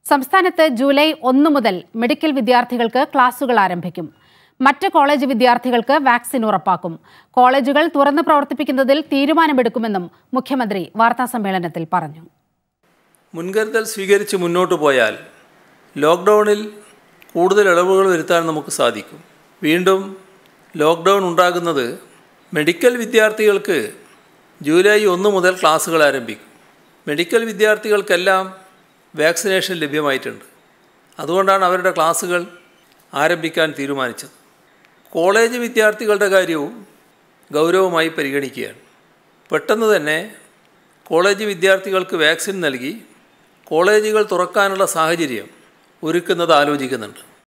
സംസ്ഥാനത്ത് ജൂലൈ ഒന്ന് മുതൽ മെഡിക്കൽ വിദ്യാർത്ഥികൾക്ക് ക്ലാസുകൾ ആരംഭിക്കും മറ്റ് കോളേജ് വിദ്യാർത്ഥികൾക്ക് വാക്സിൻ ഉറപ്പാക്കും കോളേജുകൾ തുറന്ന് പ്രവർത്തിപ്പിക്കുന്നതിൽ തീരുമാനമെടുക്കുമെന്നും മുഖ്യമന്ത്രി വാർത്താസമ്മേളനത്തിൽ പറഞ്ഞു മുൻകരുതൽ സ്വീകരിച്ച് മുന്നോട്ട് പോയാൽ ലോക്ക്ഡൗണിൽ കൂടുതൽ ഇളവുകൾ വരുത്താൻ നമുക്ക് സാധിക്കും വീണ്ടും ലോക്ക്ഡൗൺ ഉണ്ടാകുന്നത് മെഡിക്കൽ വിദ്യാർത്ഥികൾക്ക് ജൂലൈ ഒന്ന് മുതൽ ക്ലാസ്സുകൾ ആരംഭിക്കും മെഡിക്കൽ വിദ്യാർത്ഥികൾക്കെല്ലാം വാക്സിനേഷൻ ലഭ്യമായിട്ടുണ്ട് അതുകൊണ്ടാണ് അവരുടെ ക്ലാസ്സുകൾ ആരംഭിക്കാൻ തീരുമാനിച്ചത് കോളേജ് വിദ്യാർത്ഥികളുടെ കാര്യവും ഗൗരവമായി പരിഗണിക്കുകയാണ് പെട്ടെന്ന് തന്നെ കോളേജ് വിദ്യാർത്ഥികൾക്ക് വാക്സിൻ നൽകി കോളേജുകൾ തുറക്കാനുള്ള സാഹചര്യം ഒരുക്കുന്നത് ആലോചിക്കുന്നുണ്ട്